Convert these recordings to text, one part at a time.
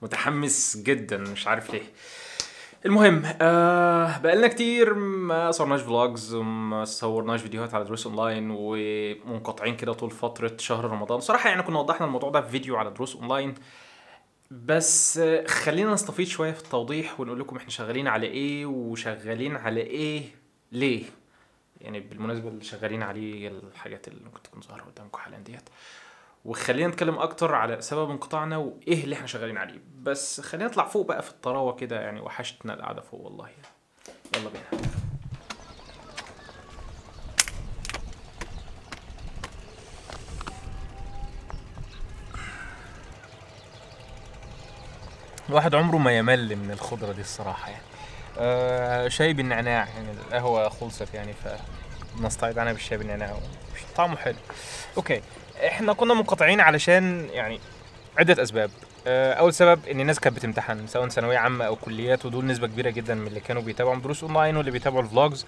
متحمس جدا مش عارف ليه المهم آه بقالنا كتير ما صورناش فلوجز وما صورناش فيديوهات على دروس اونلاين ومنقطعين كده طول فتره شهر رمضان صراحه يعني كنا وضحنا الموضوع ده في فيديو على دروس اونلاين بس آه، خلينا نستفيد شويه في التوضيح ونقول لكم احنا شغالين على ايه وشغالين على ايه ليه يعني بالمناسبه اللي شغالين عليه الحاجات اللي ممكن تكون ظاهره قدامكم حاليا ديت وخلينا نتكلم اكتر على سبب انقطاعنا وايه اللي احنا شغالين عليه بس خلينا نطلع فوق بقى في الطراوه كده يعني وحشتنا القعده فوق والله يلا بينا الواحد عمره ما يمل من الخضره دي الصراحه يعني آه شاي بالنعناع يعني القهوه خلصت يعني فنستعيد عنها بالشاي بالنعناع طعمه حلو اوكي احنا كنا منقطعين علشان يعني عده اسباب آه، اول سبب ان الناس كانت بتمتحن سواء ثانويه عامه او كليات ودول نسبه كبيره جدا من اللي كانوا بيتابعوا دروس اونلاين واللي بيتابعوا الفلوجز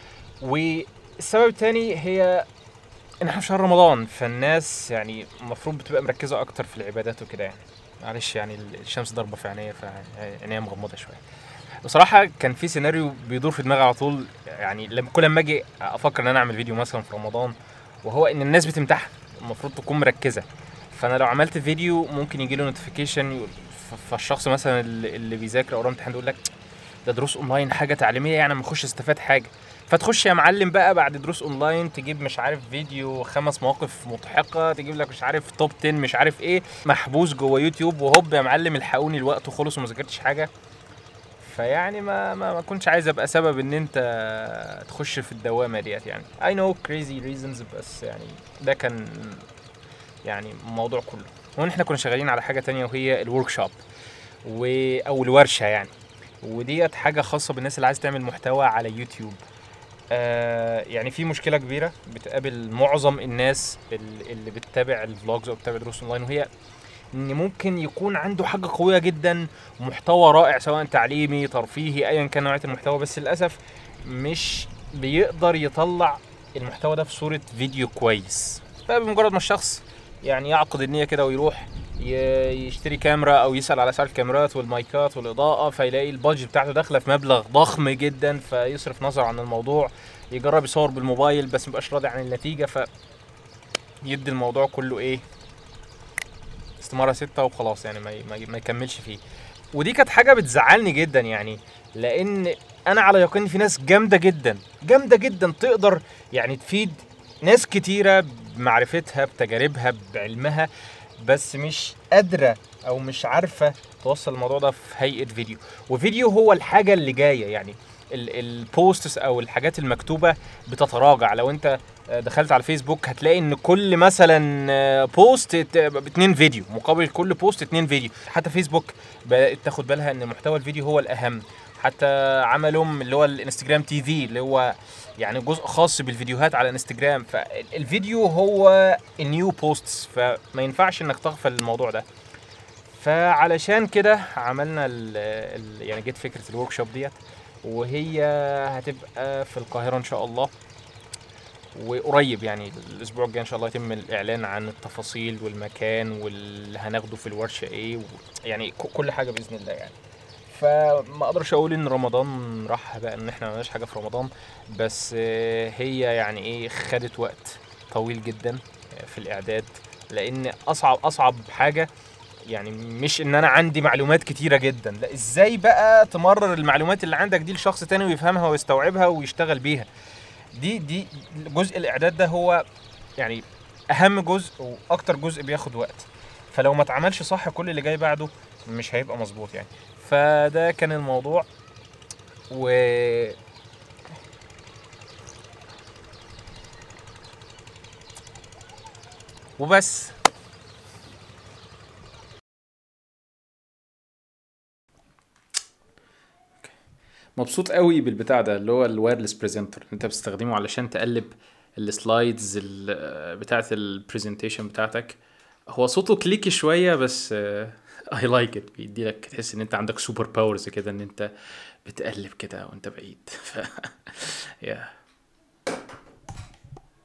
والسبب الثاني هي ان احنا في شهر رمضان فالناس يعني المفروض بتبقى مركزه اكتر في العبادات وكده يعني معلش يعني الشمس ضاربه في عينيا فعينيا مغمضه شويه بصراحة كان في سيناريو بيدور في دماغي على طول يعني لما كل ما اجي افكر ان انا اعمل فيديو مثلا في رمضان وهو ان الناس بتمتحن المفروض تكون مركزة فانا لو عملت فيديو ممكن يجي له نوتيفيكيشن فالشخص مثلا اللي اللي بيذاكر او امتحان يقول لك ده دروس اونلاين حاجه تعليميه يعني ما اخش استفاد حاجه فتخش يا معلم بقى بعد دروس اونلاين تجيب مش عارف فيديو خمس مواقف مضحكه تجيب لك مش عارف توب 10 مش عارف ايه محبوس جوه يوتيوب وهوب يا معلم الحقوني الوقت وخلص وما ذاكرتش حاجه فيعني ما ما, ما كنتش عايز ابقى سبب ان انت تخش في الدوامه ديت يعني I know crazy reasons بس يعني ده كان يعني الموضوع كله وان احنا كنا شغالين على حاجه تانية وهي الورك شوب و... او الورشه يعني وديت حاجه خاصه بالناس اللي عايز تعمل محتوى على يوتيوب آه يعني في مشكله كبيره بتقابل معظم الناس ال- اللي بتتابع الفلوجز او بتتابع دروس اونلاين وهي ان ممكن يكون عنده حاجه قويه جدا محتوى رائع سواء تعليمي ترفيهي ايا كان نوعيه المحتوى بس للاسف مش بيقدر يطلع المحتوى ده في صوره فيديو كويس فبمجرد ما الشخص يعني يعقد النيه كده ويروح ي- يشتري كاميرا او يسال على اسعار الكاميرات والمايكات والاضاءه فيلاقي البادجت بتاعته داخله في مبلغ ضخم جدا فيصرف نظر عن الموضوع يجرب يصور بالموبايل بس مبقاش راضي عن النتيجه ف يدي الموضوع كله ايه استماره ستة وخلاص يعني ما, ما, ما يكملش فيه ودي كانت حاجه بتزعلني جدا يعني لان انا على يقين إن في ناس جامده جدا جامده جدا تقدر يعني تفيد ناس كتيره بمعرفتها بتجاربها بعلمها بس مش قادره او مش عارفه توصل الموضوع ده في هيئه فيديو وفيديو هو الحاجه اللي جايه يعني البوستس او الحاجات المكتوبه بتتراجع لو انت دخلت على الفيسبوك هتلاقي ان كل مثلا بوست اتنين فيديو مقابل كل بوست اتنين فيديو حتى فيسبوك بدات تاخد بالها ان محتوى الفيديو هو الاهم حتى عملهم اللي هو الانستجرام تي في اللي هو يعني جزء خاص بالفيديوهات على انستجرام فالفيديو هو النيو بوستس فما ينفعش انك تغفل الموضوع ده فعلشان كده عملنا ال ال يعني جت فكره الورك شوب ديت وهي هتبقى في القاهره ان شاء الله وقريب يعني الاسبوع الجاي ان شاء الله يتم الاعلان عن التفاصيل والمكان واللي هناخده في الورشه ايه و... يعني ك- كل حاجه باذن الله يعني فما اقدرش اقول ان رمضان راح بقى ان احنا ما عملناش حاجه في رمضان بس آه، هي يعني ايه خدت وقت طويل جدا في الاعداد لان اصعب اصعب حاجه يعني مش ان انا عندي معلومات كتيره جدا لا ازاي بقى تمرر المعلومات اللي عندك دي لشخص تاني ويفهمها ويستوعبها ويشتغل بيها دي دي جزء الاعداد ده هو يعني اهم جزء واكتر جزء بياخد وقت فلو ما اتعملش صح كل اللي جاي بعده مش هيبقى مظبوط يعني فده كان الموضوع و وبس مبسوط قوي بالبتاع ده اللي هو الوايرلس بريزنتر انت بتستخدمه علشان تقلب السلايدز ال- بتاعه البرزنتيشن بتاعتك هو صوته كليكي شويه بس اي لايك ات بيدي لك تحس ان انت عندك سوبر باورز كده ان انت بتقلب كده وانت بعيد ف يا